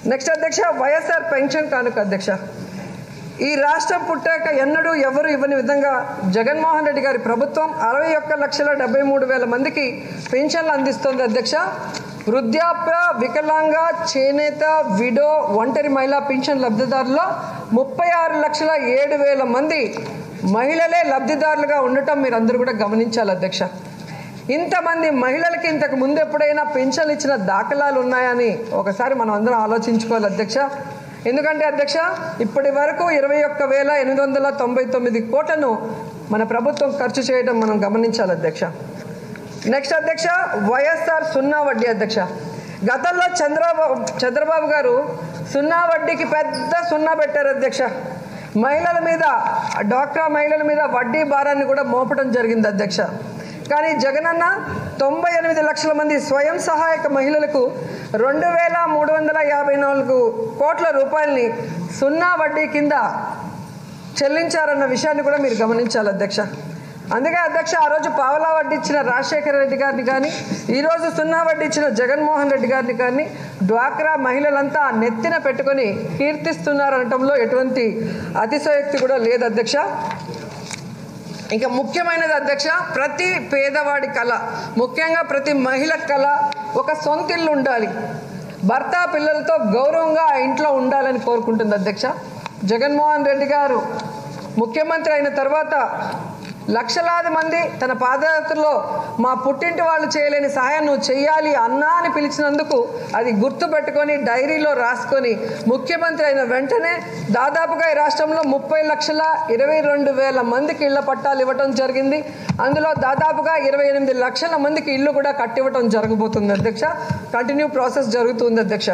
next అధ్యక్ష YSR pension కానుక అధ్యక్ష ఈ రాష్ట్రం పుట్టాక ఎన్నడూ ఎవరు ఇవ్వని విధంగా జగన్మోహన్ రెడ్డి గారి ప్రభుత్వం అరవై ఒక్క లక్షల డెబ్బై మూడు వేల మందికి పెన్షన్లు అందిస్తోంది అధ్యక్ష వృద్ధాప్య వికలాంగ చేనేత విడో ఒంటరి మహిళా పెన్షన్ లబ్ధిదారుల్లో ముప్పై ఆరు లక్షల ఏడు వేల మంది మహిళలే లబ్ధిదారులుగా ఉండటం మీరు అందరూ కూడా గమనించాలి అధ్యక్ష ఇంతమంది మహిళలకి ఇంతకు ముందు ఎప్పుడైనా పెన్షన్లు ఇచ్చిన దాఖలాలు ఉన్నాయని ఒకసారి మనం అందరం ఆలోచించుకోవాలి అధ్యక్ష ఎందుకంటే అధ్యక్ష ఇప్పటి వరకు ఇరవై ఒక్క వేల ఎనిమిది వందల తొంభై తొమ్మిది కోట్లను మన ప్రభుత్వం ఖర్చు చేయడం మనం గమనించాలి అధ్యక్ష నెక్స్ట్ అధ్యక్ష వైఎస్ఆర్ సున్నా వడ్డీ అధ్యక్ష గతంలో చంద్రబాబు చంద్రబాబు గారు సున్నా వడ్డీకి పెద్ద సున్నా పెట్టారు అధ్యక్ష మహిళల మీద డాక్రా మహిళల మీద వడ్డీ భారాన్ని కూడా మోపడం జరిగింది అధ్యక్ష కానీ జగనన్న తొంభై ఎనిమిది లక్షల మంది స్వయం సహాయక మహిళలకు రెండు వేల మూడు వందల యాభై నాలుగు కోట్ల రూపాయలని సున్నా వడ్డీ కింద చెల్లించారన్న విషయాన్ని కూడా మీరు గమనించాలి అధ్యక్ష అందుకే అధ్యక్ష ఆ రోజు పావలా వడ్డీ ఇచ్చిన రాజశేఖర రెడ్డి గారిని కానీ ఈరోజు సున్నా వడ్డీ ఇచ్చిన జగన్మోహన్ రెడ్డి గారిని కానీ డ్వాక్రా మహిళలంతా నెత్తిన పెట్టుకొని కీర్తిస్తున్నారనటంలో ఎటువంటి అతిశయోక్తి కూడా లేదు అధ్యక్ష ఇంకా ముఖ్యమైనది అధ్యక్ష ప్రతి పేదవాడి కళ ముఖ్యంగా ప్రతి మహిళ కళ ఒక సొంత ఇల్లు ఉండాలి భర్త పిల్లలతో గౌరవంగా ఆ ఇంట్లో ఉండాలని కోరుకుంటుంది అధ్యక్ష జగన్మోహన్ రెడ్డి గారు ముఖ్యమంత్రి అయిన తర్వాత లక్షలాది మంది తన పాదయాత్రలో మా పుట్టింటి వాళ్ళు చేయలేని సహాయం నువ్వు చెయ్యాలి అన్నా అని పిలిచినందుకు అది గుర్తు పెట్టుకొని డైరీలో రాసుకొని ముఖ్యమంత్రి అయిన వెంటనే దాదాపుగా ఈ రాష్ట్రంలో ముప్పై లక్షల ఇరవై రెండు వేల మందికి ఇళ్ల పట్టాలు ఇవ్వటం జరిగింది అందులో దాదాపుగా ఇరవై ఎనిమిది లక్షల మందికి ఇల్లు కూడా కట్టివ్వటం జరగబోతుంది అధ్యక్ష కంటిన్యూ ప్రాసెస్ జరుగుతుంది అధ్యక్ష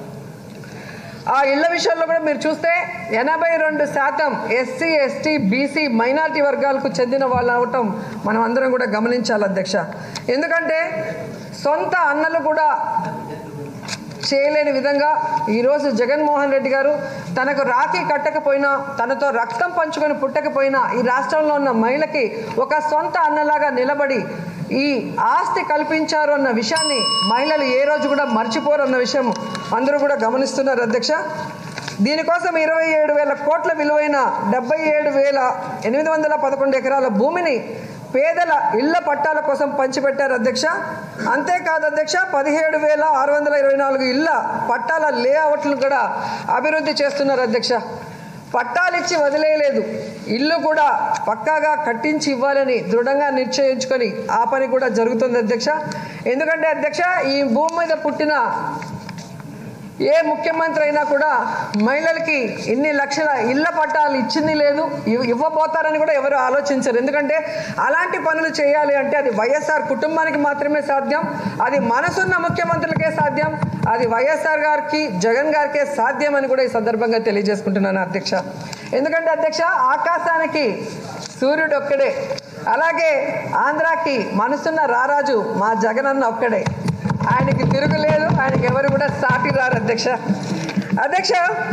ఆ ఇళ్ల విషయంలో కూడా మీరు చూస్తే ఎనభై రెండు శాతం ఎస్సీ ఎస్టీ బీసీ మైనారిటీ వర్గాలకు చెందిన వాళ్ళు అవటం మనం అందరం కూడా గమనించాలి అధ్యక్ష ఎందుకంటే సొంత అన్నలు కూడా చేయలేని విధంగా ఈరోజు జగన్మోహన్ రెడ్డి గారు తనకు రాఖీ కట్టకపోయినా తనతో రక్తం పంచుకొని పుట్టకపోయినా ఈ రాష్ట్రంలో ఉన్న మహిళకి ఒక సొంత అన్నలాగా నిలబడి ఈ ఆస్తి కల్పించారు అన్న విషయాన్ని మహిళలు ఏ రోజు కూడా మర్చిపోరు అన్న విషయం అందరూ కూడా గమనిస్తున్నారు అధ్యక్ష దీనికోసం ఇరవై ఏడు వేల కోట్ల విలువైన డెబ్బై ఏడు వేల ఎనిమిది వందల పదకొండు ఎకరాల భూమిని పేదల ఇళ్ల పట్టాల కోసం పంచిపెట్టారు అధ్యక్ష అంతేకాదు అధ్యక్ష పదిహేడు వేల ఆరు వందల ఇరవై నాలుగు ఇళ్ల పట్టాల లేఅవుట్లను కూడా అభివృద్ధి చేస్తున్నారు అధ్యక్ష పట్టాలిచ్చి వదిలేయలేదు ఇల్లు కూడా పక్కాగా కట్టించి ఇవ్వాలని దృఢంగా నిశ్చయించుకొని ఆ పని కూడా జరుగుతుంది అధ్యక్ష ఎందుకంటే అధ్యక్ష ఈ భూమి మీద పుట్టిన ఏ ముఖ్యమంత్రి అయినా కూడా మహిళలకి ఇన్ని లక్షల ఇళ్ల పట్టాలు ఇచ్చింది లేదు ఇవ్- ఇవ్వబోతారని కూడా ఎవరు ఆలోచించరు ఎందుకంటే అలాంటి పనులు చేయాలి అంటే అది వైఎస్ఆర్ కుటుంబానికి మాత్రమే సాధ్యం అది మనసున్న ముఖ్యమంత్రులకే సాధ్యం అది వైఎస్ఆర్ గారికి జగన్ గారికే సాధ్యం అని కూడా ఈ సందర్భంగా తెలియజేసుకుంటున్నాను అధ్యక్ష ఎందుకంటే అధ్యక్ష ఆకాశానికి సూర్యుడు ఒక్కడే అలాగే ఆంధ్రాకి మనసున్న రారాజు మా జగనన్న ఒక్కడే ఆయనకి తిరుగులేదు ఆయనకి ఎవరు కూడా సాటి రారు అధ్యక్ష అధ్యక్ష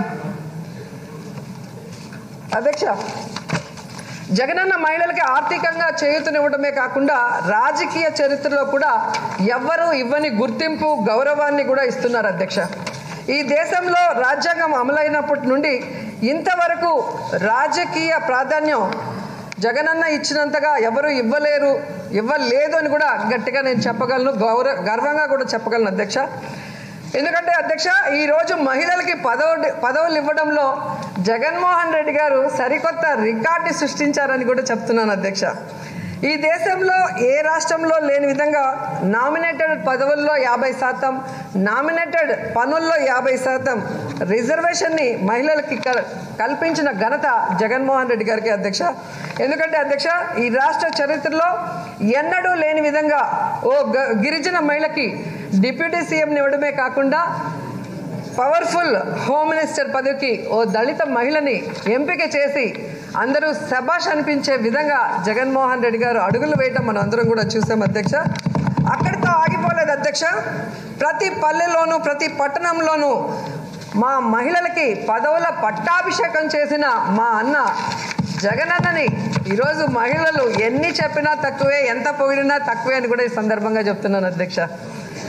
అధ్యక్ష జగనన్న మహిళలకి ఆర్థికంగా చేయూతనివ్వడమే కాకుండా రాజకీయ చరిత్రలో కూడా ఎవ్వరూ ఇవ్వని గుర్తింపు గౌరవాన్ని కూడా ఇస్తున్నారు అధ్యక్ష ఈ దేశంలో రాజ్యాంగం అమలైనప్పటి నుండి ఇంతవరకు రాజకీయ ప్రాధాన్యం జగనన్న ఇచ్చినంతగా ఎవరు ఇవ్వలేరు ఇవ్వలేదు అని కూడా గట్టిగా నేను చెప్పగలను గౌరవ గర్వంగా కూడా చెప్పగలను అధ్యక్ష ఎందుకంటే అధ్యక్ష ఈరోజు మహిళలకి పదవి పదవులు ఇవ్వడంలో జగన్మోహన్ రెడ్డి గారు సరికొత్త రికార్డు సృష్టించారని కూడా చెప్తున్నాను అధ్యక్ష ఈ దేశంలో ఏ రాష్ట్రంలో లేని విధంగా నామినేటెడ్ పదవుల్లో యాభై శాతం నామినేటెడ్ పనుల్లో యాభై శాతం రిజర్వేషన్ని మహిళలకి కల్- కల్పించిన ఘనత జగన్మోహన్ రెడ్డి గారికి అధ్యక్ష ఎందుకంటే అధ్యక్ష ఈ రాష్ట్ర చరిత్రలో ఎన్నడూ లేని విధంగా ఓ గ- గిరిజన మహిళకి డిప్యూటీ సీఎంని ఇవ్వడమే కాకుండా పవర్ఫుల్ హోమ్ మినిస్టర్ పదవికి ఓ దళిత మహిళని ఎంపిక చేసి అందరూ శబాష్ అనిపించే విధంగా జగన్మోహన్ రెడ్డి గారు అడుగులు వేయటం మనం అందరం కూడా చూసాం అధ్యక్ష అక్కడితో ఆగిపోలేదు అధ్యక్ష ప్రతి పల్లెలోనూ ప్రతి పట్టణంలోనూ మా మహిళలకి పదవుల పట్టాభిషేకం చేసిన మా అన్న జగనన్నని ఈరోజు మహిళలు ఎన్ని చెప్పినా తక్కువే ఎంత పొగిడినా తక్కువే అని కూడా ఈ సందర్భంగా చెప్తున్నాను అధ్యక్ష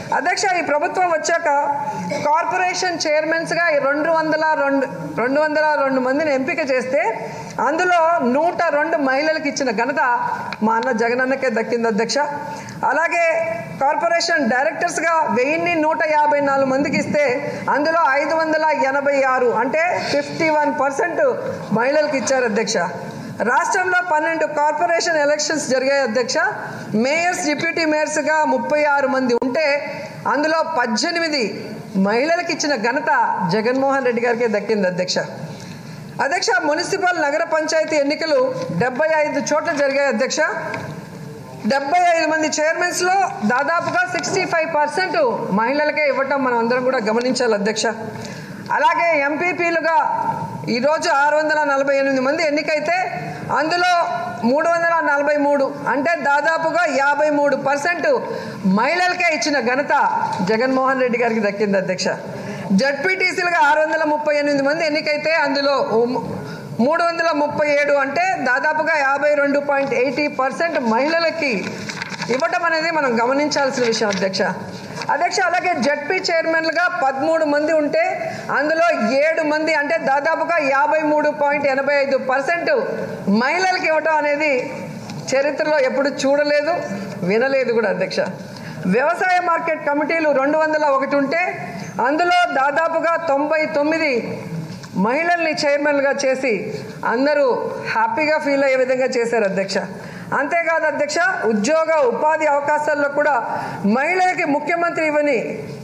అధ్యక్ష ఈ ప్రభుత్వం వచ్చాక కార్పొరేషన్ చైర్మన్స్గా రెండు వందల రెండు రెండు వందల రెండు మందిని ఎంపిక చేస్తే అందులో నూట రెండు మహిళలకు ఇచ్చిన ఘనత మా అన్న జగనన్నకే దక్కింది అధ్యక్ష అలాగే కార్పొరేషన్ డైరెక్టర్స్గా వెయ్యిన్ని నూట యాభై నాలుగు మందికి ఇస్తే అందులో ఐదు వందల ఎనభై ఆరు అంటే ఫిఫ్టీ వన్ పర్సెంట్ మహిళలకు ఇచ్చారు అధ్యక్ష రాష్ట్రంలో పన్నెండు కార్పొరేషన్ ఎలక్షన్స్ జరిగాయి అధ్యక్ష మేయర్స్ డిప్యూటీ మేయర్స్గా ముప్పై ఆరు మంది ఉంటే అందులో పద్దెనిమిది మహిళలకు ఇచ్చిన ఘనత జగన్మోహన్ రెడ్డి గారికి దక్కింది అధ్యక్ష అధ్యక్ష మున్సిపల్ నగర పంచాయతీ ఎన్నికలు డెబ్బై ఐదు చోట్ల జరిగాయి అధ్యక్ష డెబ్బై ఐదు మంది చైర్మన్స్లో దాదాపుగా సిక్స్టీ ఫైవ్ పర్సెంట్ మహిళలకే ఇవ్వటం మనం అందరం కూడా గమనించాలి అధ్యక్ష అలాగే ఎంపీపీలుగా ఈరోజు ఆరు వందల నలభై ఎనిమిది మంది ఎన్నికైతే అందులో మూడు వందల నలభై మూడు అంటే దాదాపుగా యాభై మూడు పర్సెంట్ మహిళలకే ఇచ్చిన ఘనత జగన్మోహన్ రెడ్డి గారికి దక్కింది అధ్యక్ష జడ్పీటీసీలుగా ఆరు వందల ముప్పై ఎనిమిది మంది ఎన్నికైతే అందులో ఉమ్- మూడు వందల ముప్పై ఏడు అంటే దాదాపుగా యాభై రెండు పాయింట్ ఎయిటీ పర్సెంట్ మహిళలకి ఇవ్వటం అనేది మనం గమనించాల్సిన విషయం అధ్యక్ష అధ్యక్ష అలాగే జడ్పీ చైర్మన్లుగా పదమూడు మంది ఉంటే అందులో ఏడు మంది అంటే దాదాపుగా యాభై మూడు పాయింట్ ఎనభై ఐదు పర్సెంట్ మహిళలకు ఇవ్వటం అనేది చరిత్రలో ఎప్పుడు చూడలేదు వినలేదు కూడా అధ్యక్ష వ్యవసాయ మార్కెట్ కమిటీలు రెండు వందల ఒకటి ఉంటే అందులో దాదాపుగా తొంభై తొమ్మిది మహిళల్ని చైర్మన్గా చేసి అందరూ హ్యాపీగా ఫీల్ అయ్యే విధంగా చేశారు అధ్యక్ష అంతేకాదు అధ్యక్ష ఉద్యోగ ఉపాధి అవకాశాల్లో కూడా మహిళలకి ముఖ్యమంత్రి ఇవ్వని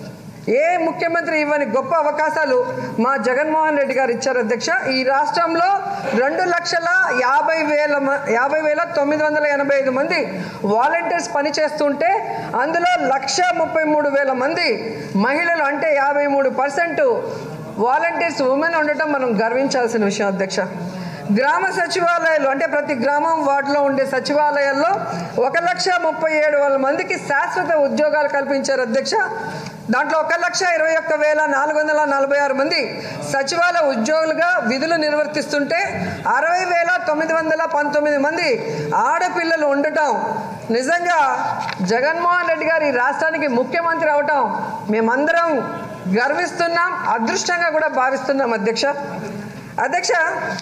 ఏ ముఖ్యమంత్రి ఇవ్వని గొప్ప అవకాశాలు మా జగన్మోహన్ రెడ్డి గారు ఇచ్చారు అధ్యక్ష ఈ రాష్ట్రంలో రెండు లక్షల యాభై వేల మ- యాభై వేల తొమ్మిది వందల ఎనభై ఐదు మంది వాలంటీర్స్ పనిచేస్తుంటే అందులో లక్ష ముప్పై మూడు వేల మంది మహిళలు అంటే యాభై మూడు పర్సెంట్ వాలంటీర్స్ ఉమెన్ ఉండటం మనం గర్వించాల్సిన విషయం అధ్యక్ష గ్రామ సచివాలయాలు అంటే ప్రతి గ్రామం వార్డులో ఉండే సచివాలయాల్లో ఒక లక్ష ముప్పై ఏడు వేల మందికి శాశ్వత ఉద్యోగాలు కల్పించారు అధ్యక్ష దాంట్లో ఒక లక్ష ఇరవై ఒక్క వేల నాలుగు వందల నలభై ఆరు మంది సచివాలయ ఉద్యోగులుగా విధులు నిర్వర్తిస్తుంటే అరవై వేల తొమ్మిది వందల పంతొమ్మిది మంది ఆడపిల్లలు ఉండటం నిజంగా జగన్మోహన్ రెడ్డి గారు ఈ రాష్ట్రానికి ముఖ్యమంత్రి అవటం మేమందరం గర్విస్తున్నాం అదృష్టంగా కూడా భావిస్తున్నాం అధ్యక్ష అధ్యక్ష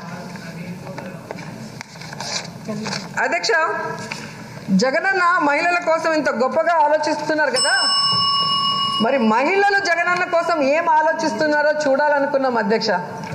అధ్యక్ష జగనన్న మహిళల కోసం ఇంత గొప్పగా ఆలోచిస్తున్నారు కదా మరి మహిళలు జగనన్న కోసం ఏం ఆలోచిస్తున్నారో చూడాలనుకున్నాం అధ్యక్ష